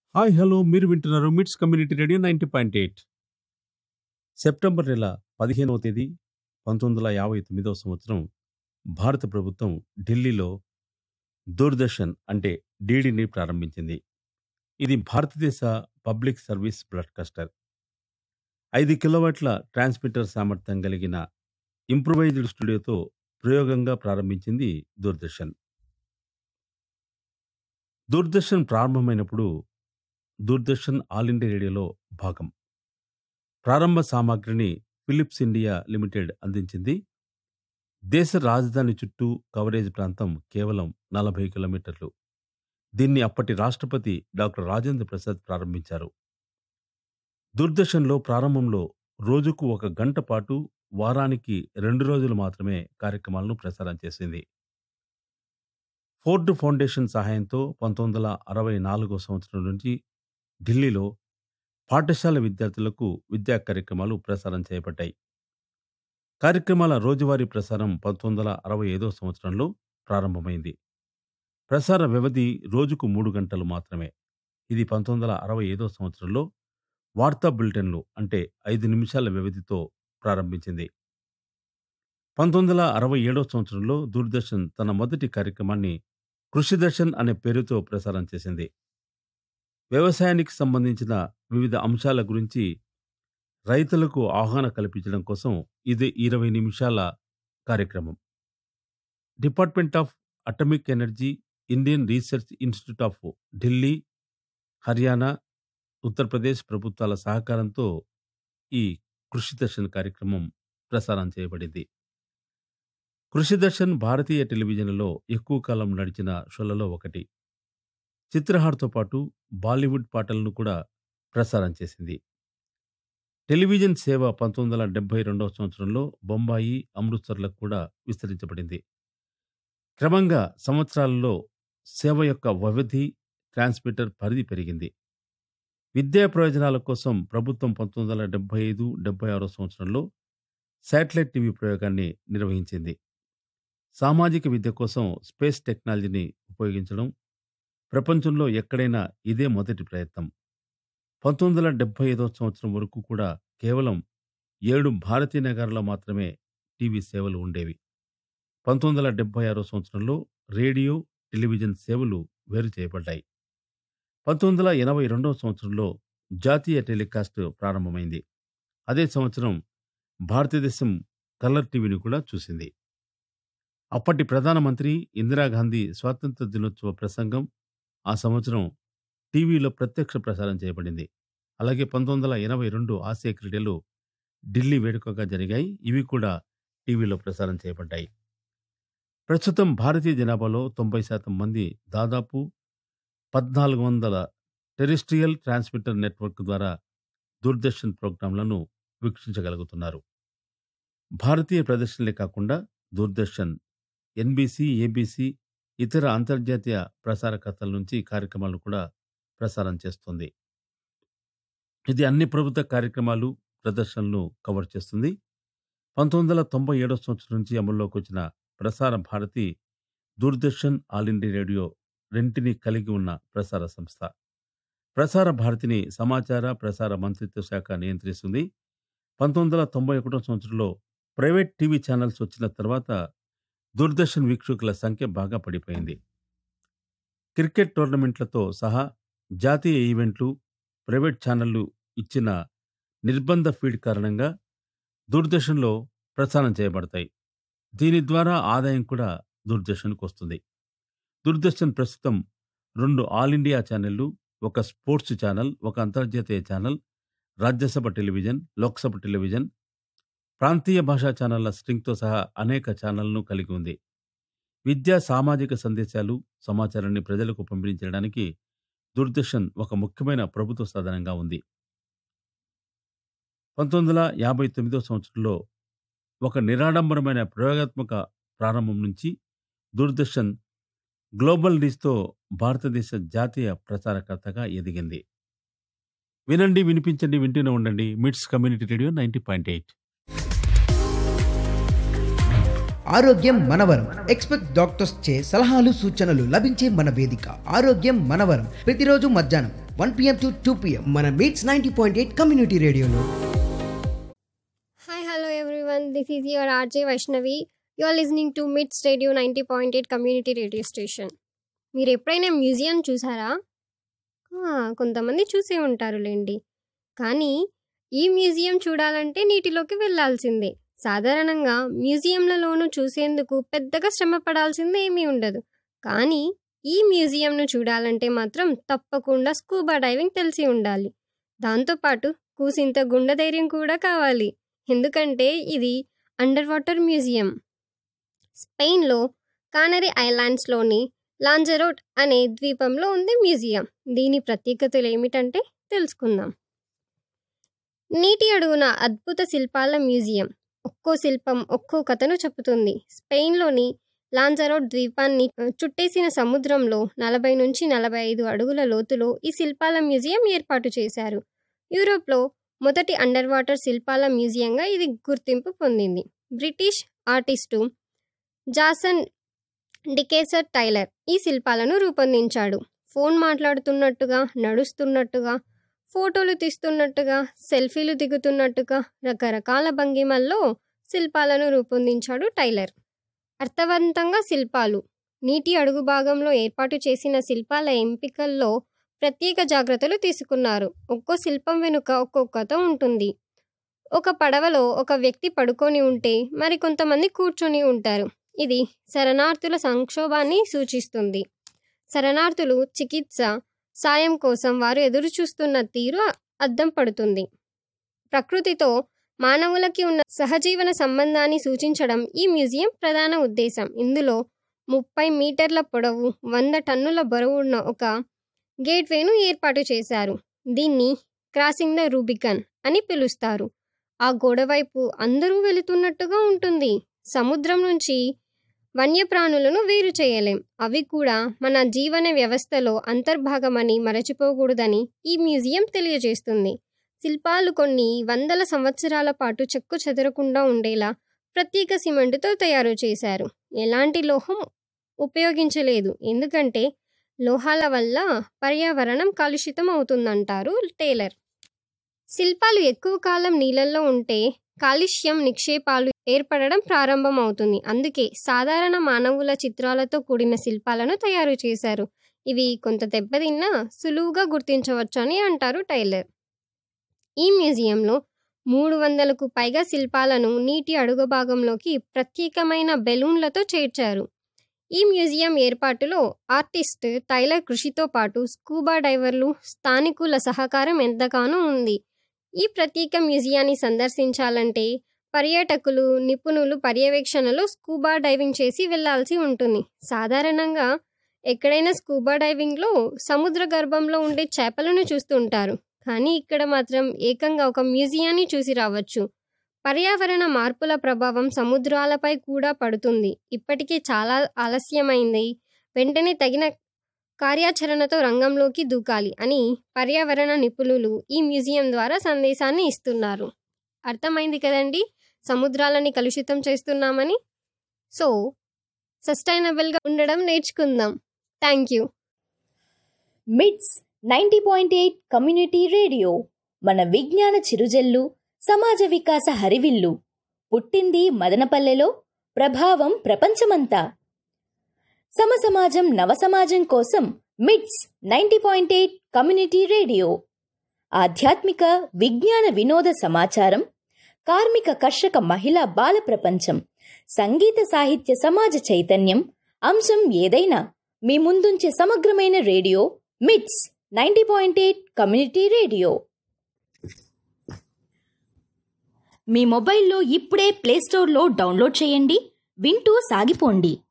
Hi hello మీరు వింటున్నారు MITS community radio ninety point eight September నెల పదిహేనవ తేదీ పంతొమ్మిది వందల యాభై తొమ్మిదవ సంవత్సరం భారత ప్రభుత్వం ఢిల్లీలో దూరదర్శన్ అంటే డీడీని ప్రారంభించింది ఇది భారతదేశ పబ్లిక్ సర్వీస్ బ్రాడ్కాస్టర్ ఐదు కిలోవాట్ల ట్రాన్స్మిటర్ సామర్థ్యం కలిగిన ఇంప్రూవైజ్డ్ స్టూడియోతో ప్రయోగంగా ప్రారంభించింది దూరదర్శన్ దూరదర్శన్ ప్రారంభమైనప్పుడు దూరదర్శన్ ఆల్ ఇండియా రేడియోలో భాగం ప్రారంభ సామాగ్రిని ఫిలిప్స్ ఇండియా లిమిటెడ్ అందించింది దేశ రాజధాని చుట్టూ కవరేజ్ ప్రాంతం కేవలం నలభై కిలోమీటర్లు దీన్ని అప్పటి రాష్ట్రపతి డాక్టర్ రాజేంద్ర ప్రసాద్ ప్రారంభించారు దూరదర్శన్లో ప్రారంభంలో రోజుకు ఒక గంట పాటు వారానికి రెండు రోజులు మాత్రమే కార్యక్రమాలను ప్రసారం చేసింది ఫోర్డ్ ఫౌండేషన్ సహాయంతో పంతొమ్మిది వందల అరవై నాలుగో సంవత్సరం నుంచి ఢిల్లీలో పాఠశాల విద్యార్థులకు విద్యా కార్యక్రమాలు ప్రసారం చేయబడ్డాయి కార్యక్రమాల రోజువారీ ప్రసారం పంతొమ్మిది వందల అరవై ఐదో సంవత్సరంలో ప్రారంభమైంది ప్రసార వ్యవధి రోజుకు మూడు గంటలు మాత్రమే ఇది పంతొమ్మిది వందల అరవై ఐదో సంవత్సరంలో వార్తా బులెటిన్లు అంటే ఐదు నిమిషాల వ్యవధితో ప్రారంభించింది పంతొమ్మిది వందల అరవై ఏడో సంవత్సరంలో దూరదర్శన్ తన మొదటి కార్యక్రమాన్ని కృషి దర్శన్ అనే పేరుతో ప్రసారం చేసింది వ్యవసాయానికి సంబంధించిన వివిధ అంశాల గురించి రైతులకు అవగాహన కల్పించడం కోసం ఇది ఇరవై నిమిషాల కార్యక్రమం department of atomic energy Indian research institute of Delhi Haryana Uttar Pradesh ప్రభుత్వాల సహకారంతో ఈ కృషి దర్శన్ కార్యక్రమం ప్రసారం చేయబడింది కృషి దర్శన్ భారతీయ టెలివిజన్లలో ఎక్కువ కాలం నడిచిన షోలలో ఒకటి చిత్రహార్తో పాటు బాలీవుడ్ పాటలను కూడా ప్రసారం చేసింది టెలివిజన్ సేవ పంతొమ్మిది వందల డెబ్బై రెండవ సంవత్సరంలో బొంబాయి అమృత్సర్లకు కూడా విస్తరించబడింది క్రమంగా సంవత్సరాలలో సేవ యొక్క వ్యవధి ట్రాన్స్మిటర్ పరిధి పెరిగింది విద్యా ప్రయోజనాల కోసం ప్రభుత్వం పంతొమ్మిది వందల డెబ్బై ఐదు డెబ్బై ఆరో సంవత్సరంలో శాటిలైట్ టీవీ ప్రయోగాన్ని నిర్వహించింది సామాజిక విద్య కోసం స్పేస్ టెక్నాలజీని ఉపయోగించడం ప్రపంచంలో ఎక్కడైనా ఇదే మొదటి ప్రయత్నం పంతొమ్మిది వందల డెబ్బై ఐదో సంవత్సరం వరకు కూడా కేవలం ఏడు భారతీయ నగరాల్లో మాత్రమే టీవీ సేవలు ఉండేవి పంతొమ్మిది వందల డెబ్బై ఆరో సంవత్సరంలో రేడియో టెలివిజన్ సేవలు వేరు చేయబడ్డాయి పంతొమ్మిది వందల ఎనభై రెండవ సంవత్సరంలో జాతీయ టెలికాస్ట్ ప్రారంభమైంది అదే సంవత్సరం భారతదేశం కలర్ టీవీని కూడా చూసింది అప్పటి ప్రధానమంత్రి ఇందిరాగాంధీ స్వాతంత్ర దినోత్సవ ప్రసంగం ఆ సంవత్సరం టీవీలో ప్రత్యక్ష ప్రసారం చేయబడింది అలాగే పంతొమ్మిది వందల ఎనభై రెండు ఆసియా క్రీడలు ఢిల్లీ వేడుకగా జరిగాయి ఇవి కూడా టీవీలో ప్రసారం చేయబడ్డాయి ప్రస్తుతం భారతీయ జనాభాలో తొంభై శాతం మంది దాదాపు పద్నాలుగు వందల టెరిస్ట్రియల్ ట్రాన్స్మిటర్ నెట్వర్క్ ద్వారా దూరదర్శన్ ప్రోగ్రాంలను వీక్షించగలుగుతున్నారు భారతీయ ప్రదర్శనలే కాకుండా దూరదర్శన్ ఎన్బీసీ ఏబీసీ ఇతర అంతర్జాతీయ ప్రసారకర్తల నుంచి కార్యక్రమాలను కూడా ప్రసారం చేస్తుంది ఇది అన్ని ప్రభుత్వ కార్యక్రమాలు ప్రదర్శనలు కవర్ చేస్తుంది పంతొమ్మిది వందల తొంభై ఏడో సంవత్సరం నుంచి అమల్లోకి వచ్చిన Prasar Bharati Doordarshan all India radio రెంటిని కలిగి ఉన్న ప్రసార సంస్థ ప్రసార భారతిని సమాచార ప్రసార మంత్రిత్వ శాఖ నియంత్రిస్తుంది పంతొమ్మిది వందల తొంభై ఒకటో సంవత్సరంలో ప్రైవేట్ టీవీ ఛానల్స్ వచ్చిన తర్వాత దూరదర్శన్ వీక్షకుల సంఖ్య బాగా పడిపోయింది క్రికెట్ టోర్నమెంట్లతో సహా జాతీయ ఈవెంట్లు ప్రైవేట్ ఛానళ్లు ఇచ్చిన నిర్బంధ ఫీడ్ కారణంగా దూరదర్శన్లో ప్రసారం చేయబడతాయి దీని ద్వారా ఆదాయం కూడా దూరదర్శన్కు వస్తుంది దూరదర్శన్ ప్రస్తుతం రెండు ఆల్ ఇండియా ఛానళ్లు ఒక స్పోర్ట్స్ ఛానల్ ఒక అంతర్జాతీయ channel Rajya Sabha television Lok Sabha television ప్రాంతీయ భాషా ఛానళ్ల స్ట్రింగ్తో సహా అనేక ఛానళ్లను కలిగి ఉంది విద్యా సామాజిక సందేశాలు సమాచారాన్ని ప్రజలకు పంపించడానికి దూరదర్శన్ ఒక ముఖ్యమైన ప్రభుత్వ సాధనంగా ఉంది పంతొమ్మిది వందల యాభై తొమ్మిదో సంవత్సరంలో ఒక నిరాడంబరమైన ప్రయోగాత్మక ప్రారంభం నుంచి దూరదర్శన్ గ్లోబల్ రీచ్తో భారతదేశ జాతీయ ప్రసారకర్తగా ఎదిగింది వినండి వినిపించండి వింటూనే ఉండండి MITS community radio ninety point eight ఆరోగ్యం మనవరం ఎక్స్పెక్ట్ డాక్టర్స్ చే సలహాలు సూచనలు లభించే మన వేదిక ఆరోగ్యం మనవరం ప్రతిరోజు మధ్యాహ్నం one PM to two PM మన MITS ninety point eight community రేడియోలో Hi, hello everyone. This is your RJ Vaishnavi. You are listening to MITS Radio 90.8 Community Radio Station. మీరు ఎప్పుడైనా మ్యూజియం చూసారా ఆ, కొంతమంది చూసే ఉంటారులేండి కానీ ఈ మ్యూజియం చూడాలంటే నీటిలోకి వెళ్ళాల్సిందే సాధారణంగా మ్యూజియంలలోనూ చూసేందుకు పెద్దగా శ్రమ పడాల్సిందే ఏమీ ఉండదు కానీ ఈ మ్యూజియంను చూడాలంటే మాత్రం తప్పకుండా స్కూబా డైవింగ్ తెలిసి ఉండాలి దాంతోపాటు కూసింత గుండె ధైర్యం కూడా కావాలి ఎందుకంటే ఇది అండర్ వాటర్ మ్యూజియం స్పెయిన్లో కానరీ ఐలాండ్స్లోని లాంజరోట్ అనే ద్వీపంలో ఉంది మ్యూజియం దీని ప్రత్యేకతలు ఏమిటంటే తెలుసుకుందాం నీటి అడుగున అద్భుత శిల్పాల మ్యూజియం ఒక్కో శిల్పం ఒక్కో కథను చెబుతుంది స్పెయిన్లోని లాంజరోట్ ద్వీపాన్ని చుట్టేసిన సముద్రంలో నలభై నుంచి నలభై ఐదు అడుగుల లోతులో ఈ శిల్పాల మ్యూజియం ఏర్పాటు చేశారు యూరోప్లో మొదటి అండర్ వాటర్ శిల్పాల మ్యూజియంగా ఇది గుర్తింపు పొందింది British artist Jason deCaires Taylor ఈ శిల్పాలను రూపొందించాడు ఫోన్ మాట్లాడుతున్నట్టుగా నడుస్తున్నట్టుగా ఫోటోలు తీస్తున్నట్టుగా సెల్ఫీలు దిగుతున్నట్టుగా రకరకాల భంగిమల్లో శిల్పాలను రూపొందించాడు టైలర్ అర్థవంతంగా శిల్పాలు నీటి అడుగు భాగంలో ఏర్పాటు చేసిన శిల్పాల ఎంపికల్లో ప్రత్యేక జాగ్రత్తలు తీసుకున్నారు ఒక్కో శిల్పం వెనుక ఒక్కో కథ ఉంటుంది ఒక పడవలో ఒక వ్యక్తి పడుకొని ఉంటే మరి కొంతమంది కూర్చొని ఉంటారు ఇది శరణార్థుల సంక్షోభాన్ని సూచిస్తుంది శరణార్థులు చికిత్స సాయం కోసం వారు ఎదురు చూస్తున్న తీరు అద్దం పడుతుంది ప్రకృతితో మానవులకి ఉన్న సహజీవన సంబంధాన్ని సూచించడం ఈ మ్యూజియం ప్రధాన ఉద్దేశం ఇందులో ముప్పై మీటర్ల పొడవు వంద టన్నుల బరువు ఉన్న ఒక గేట్వేను ఏర్పాటు చేశారు దీన్ని క్రాసింగ్ ద రూబికన్ అని పిలుస్తారు ఆ గోడవైపు అందరూ వెళుతున్నట్టుగా ఉంటుంది సముద్రం నుంచి వన్యప్రాణులను వేరు చేయలేం అవి కూడా మన జీవన వ్యవస్థలో అంతర్భాగమని మరచిపోకూడదని ఈ మ్యూజియం తెలియజేస్తుంది శిల్పాలు కొన్ని వందల సంవత్సరాల పాటు చెక్కు చెదరకుండా ఉండేలా ప్రత్యేక సిమెంటుతో తయారు చేశారు ఎలాంటి లోహం ఉపయోగించలేదు ఎందుకంటే లోహాల వల్ల పర్యావరణం కలుషితం అవుతుందంటారు టేలర్ శిల్పాలు ఎక్కువ కాలం నీళ్ళల్లో ఉంటే కాలుష్యం నిక్షేపాలు ఏర్పడడం ప్రారంభమవుతుంది అందుకే సాధారణ మానవుల చిత్రాలతో కూడిన శిల్పాలను తయారు చేశారు ఇవి కొంత దెబ్బతిన్నా సులువుగా గుర్తించవచ్చు అని అంటారు టైలర్ ఈ మ్యూజియంలో మూడు వందలకు పైగా శిల్పాలను నీటి అడుగు భాగంలోకి ప్రత్యేకమైన బెలూన్లతో చేర్చారు ఈ మ్యూజియం ఏర్పాటులో ఆర్టిస్ట్ టైలర్ కృషితో పాటు స్కూబా డైవర్లు స్థానికుల సహకారం ఎంతగానో ఉంది ఈ ప్రత్యేక మ్యూజియాన్ని సందర్శించాలంటే పర్యాటకులు నిపుణులు పర్యవేక్షణలో స్కూబా డైవింగ్ చేసి వెళ్ళాల్సి ఉంటుంది సాధారణంగా ఎక్కడైనా స్కూబా డైవింగ్లో సముద్ర గర్భంలో ఉండే చేపలను చూస్తుంటారు కానీ ఇక్కడ మాత్రం ఏకంగా ఒక మ్యూజియాన్ని చూసి రావచ్చు పర్యావరణ మార్పుల ప్రభావం సముద్రాలపై కూడా పడుతుంది ఇప్పటికే చాలా ఆలస్యమైంది వెంటనే తగిన కార్యాచరణతో రంగంలోకి దూకాలి అని పర్యావరణ నిపుణులు ఈ మ్యూజియం ద్వారా సందేశాన్ని ఇస్తున్నారు అర్థమైంది కదండి సముద్రాలని కలుషితం చేస్తున్నామని సో సస్టైనబుల్గా ఉండడం నేర్చుకుందాం thank you MITS ninety point eight community radio మన విజ్ఞాన చిరుజల్లు సమాజ వికాస హరివిల్లు పుట్టింది మదనపల్లెలో ప్రభావం ప్రపంచమంతా సమసమాజం నవసమాజం కోసం MITS ninety point eight community radio ఆధ్యాత్మిక విజ్ఞాన వినోద సమాచారం కార్మిక కర్షక మహిళా బాల ప్రపంచం సంగీత సాహిత్య సమాజ చైతన్యం అంశం ఏదైనా మీ ముందుంచే సమగ్రమైన radio MITS ninety point eight community radio మీ మొబైల్లో ఇప్పుడే ప్లేస్టోర్లో డౌన్లోడ్ చేయండి వింటూ సాగిపోండి